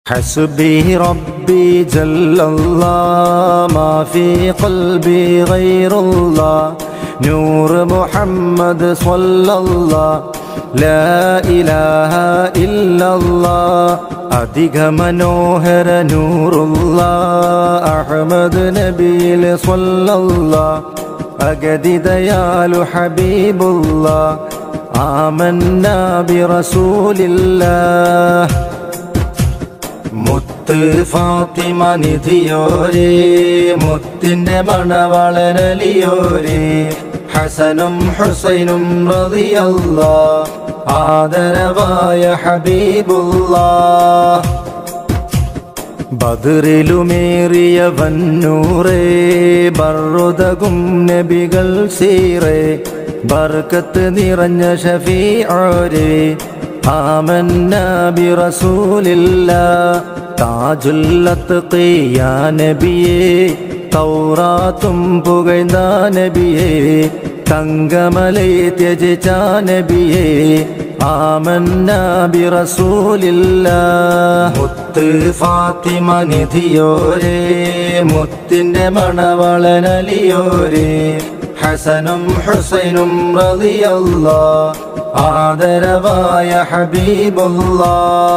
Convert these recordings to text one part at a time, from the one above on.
حسبي ربي جل الله ما في قلبي غير الله نور محمد صلى الله لا إله إلا الله അധിക മനോഹര നൂറുള്ള അഹമ്മദ് നബിയിൽ സ്വല്ല അഗതിദയാലു ഹബീബുള്ള ആമന്ന ബി റസൂലില്ലാ മുത്ത് ഫാത്തിമ നിധിയോരേ മുത്തിന്റെ മണവളരലിയോരേ ഹസനും ഹുസൈനും റളിയല്ല ആദരവായ ഹബീബുള്ള ബദറിലുമേറിയ വന്നൂറേ ബറുതകും നബികൾ സീറേ ബർക്കത്ത് നിറഞ്ഞ ഷഫീഅരേ آمنا برسول الله تاج الأتقيا നബിയേ തൗറാത്തും പുകഴ്ന്ന നബിയേ തങ്കമലൈ ത്യജിച്ച നബിയേ ആമന്ന ബിറസൂലില്ല മുത്ത് ഫാത്തിമ നിധിയോരേ മുത്തിന്റെ മണവളനലിയോരേ ഹസനും ഹുസൈനും റളിയല്ലാ ആദരവായ ഹബീബുല്ലാ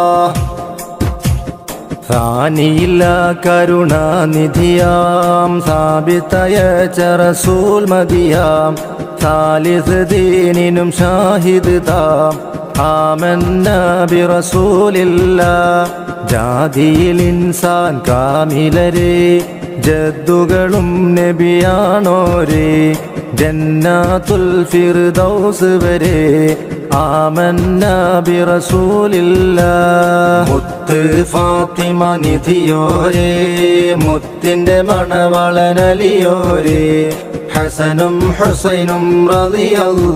ാനിയില്ല കരുണാനിധിയാം സാബിത്തയ ചറസൂൽ മതിയാം സാലിസ് ദീനിനും ഷാഹിദ് താം ആമന്ന ബിറസൂലില്ല ജാതിയിൽ ഇൻസാൻ കാമിലരേ ജദ്ദുകളും നബിയാണോരേ ജന്നാത്തുൽ ഫിർദൗസ് വരെ ആമന്ന ബിറസൂലില്ല മുത്ത് ഫാത്തിമ നിധിയോരേ മുത്തിന്റെ മണവളനലിയോരേ ഹസനും ഹുസൈനും റളിയല്ല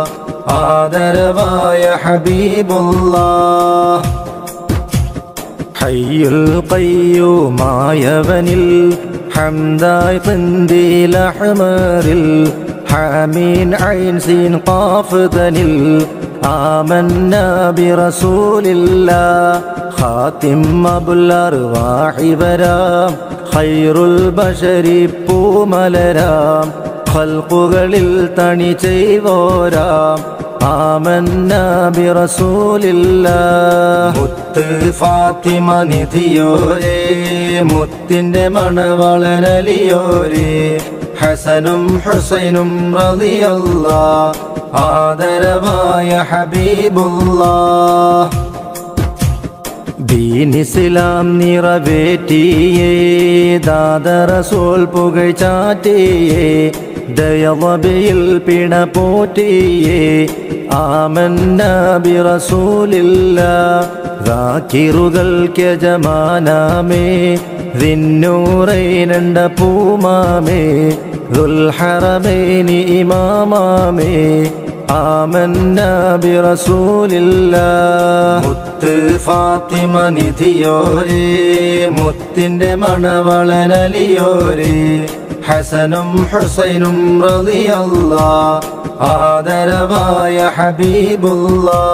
ആദരവായ ഹബീബുല്ലാ ഹയ്യുൽ ഖയ്യൂമായവനിൽ ഹംദായ് തന്തിൽ അഹ്മറിൽ حامين عين سين قاف ذنل آمنا برسول الله خاتم أبو الأرواح برام خير البشر പൂമലരാം ഖൽഖുകളിൽ തണി ചെയ്തോരാം ആമന്ന ബിറസൂലില്ല മുത്ത് ഫാത്തിമ നിധിയോരേ മുത്തിന്റെ മണവളനലിയോരേ ഹസനും ഹുസൈനും റളിയല്ല ആദരവായ ഹബീബുല്ലാ ദീനിസ്ലാം നിറവേറ്റിയേ ദാദറസോൽ പുകഴ്ചാറ്റിയേ ദയവബയിൽ പിണ പോറ്റിയേ ആമന്ന ബിറസൂലില്ല ذاكിറുകൾക്ക് യജമാനാമേ ദിന്നൂറൈനണ്ട പൂമാമേ ദുൽഹറമൈനി ഇമാമാമേ ആമന്ന ബിറസൂലില്ല മുത്ത് ഫാത്തിമ നിധിയോരേ മുത്തിന്റെ മണവളനലിയോരേ ഹസനും ഹുസൈനും റളിയല്ല ആദരവായ ഹബീബുല്ലാ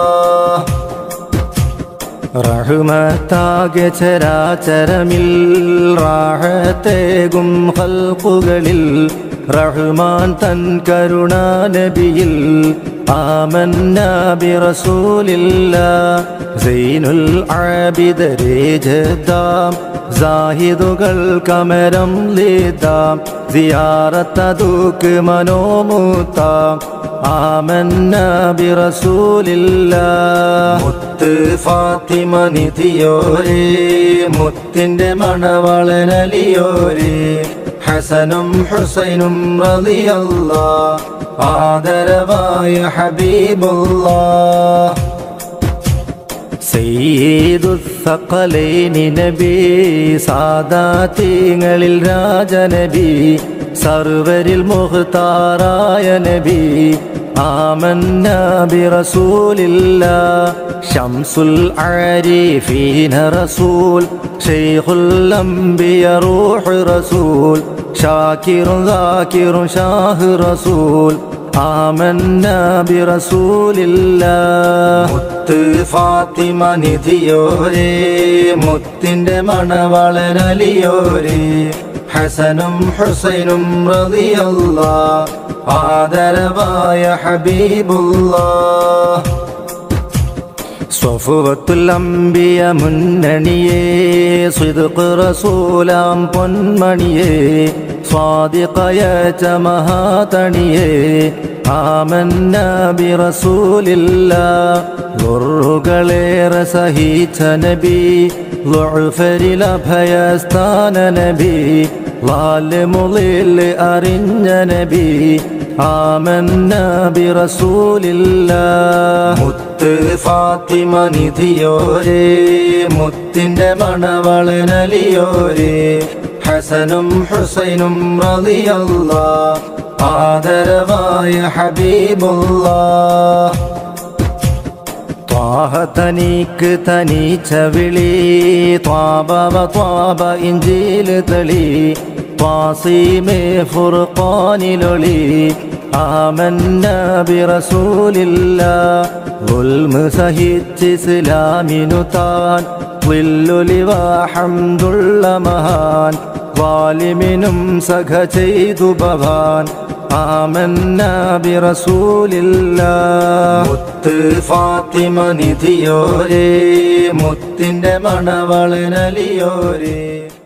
റഹ്മത്താകെ ചരാചരമിൽ റാഹത്തേകും ഹൽക്കുകളിൽ റഹ്മാൻ തൻ കരുണാനബിയിൽ ആമന്ന ബിറസൂലില്ല സൈനുൽ ആബിദരേ ജദ്ദാം സാഹിദുകൾ കമരം ലീതാം സിയാറത്തതുക്ക് മനോമൂത്താം ആമന്ന ബിറസൂലില്ല മുത്ത് ഫാത്തിമ നിധിയോരേ മുത്തിന്റെ മണവളനലിയോരേ ഹസനും ഹുസൈനും റളിയല്ല ആദരവായ ഹബീബുല്ലാ സയ്യിദുസ്സഖലൈനി നബി സാദാത്യങ്ങളിൽ രാജനബി സർവരിൽ മുഖ്താറായ നബി ആമന്ന ബിറസൂലില്ല ഷംസുൽ ആരിഫീന റസൂൽ ഷെയ്ഖുൽ അംബിയ റൂഹ് റസൂൽ ഷാക്കിറും ذاكر ഷാഹ് റസൂൽ آمنا برسول الله മുത്ത് ഫാത്തിമ നിധിയോരേ മുത്തിൻ്റെ മണവളനലിയോരേ ഹസനും ഹുസൈനും റളിയല്ല ആദരവായ ഹബീബുല്ലാ സ്വഫുവത്തുൽ അംബിയ മുന്നണിയേ സിദ്ഖ് റസൂലാം പൊന്മണിയേ സ്വാദിഖയ ചമഹാതണിയേ ആമന്ന ബിറസൂലില്ല ഗുറുകളേറെ സഹിച്ച നബി ളുഅഫരിൽ അഭയസ്ഥാന നബി ലാലിമുളിൽ അറിഞ്ഞ നബി ആമന്ന ബിറസൂലില്ല മുത്ത് ഫാത്തിമ നിധിയോരേ മുത്തിന്റെ മണവളനലിയോരേ ഹസനും ഹുസൈനും റളിയല്ല ആദരവായ ഹബീബുല്ലാ ത്വാഹ തനിക്ക് തനിച്ച വിളി ത്വാബവ ത്വാബ ഇഞ്ചിൽ തളി ത്വാസീമേ ഫുർഖാനിലൊളി ആമന്ന ബിറസൂലില്ല ഉൽമ് സഹിച്ച് ഇസ്ലാമിനു താൻ വില്ലുലിവ ഹംദുള്ള മഹാൻ വാലിമിനും സഖ ചെയ്തു ഭവാൻ ആമന്ന ബിറസൂലില്ല മുത്ത് ഫാത്തിമ നിധിയോരേ മുത്തിന്റെ മണവളനലിയോരേ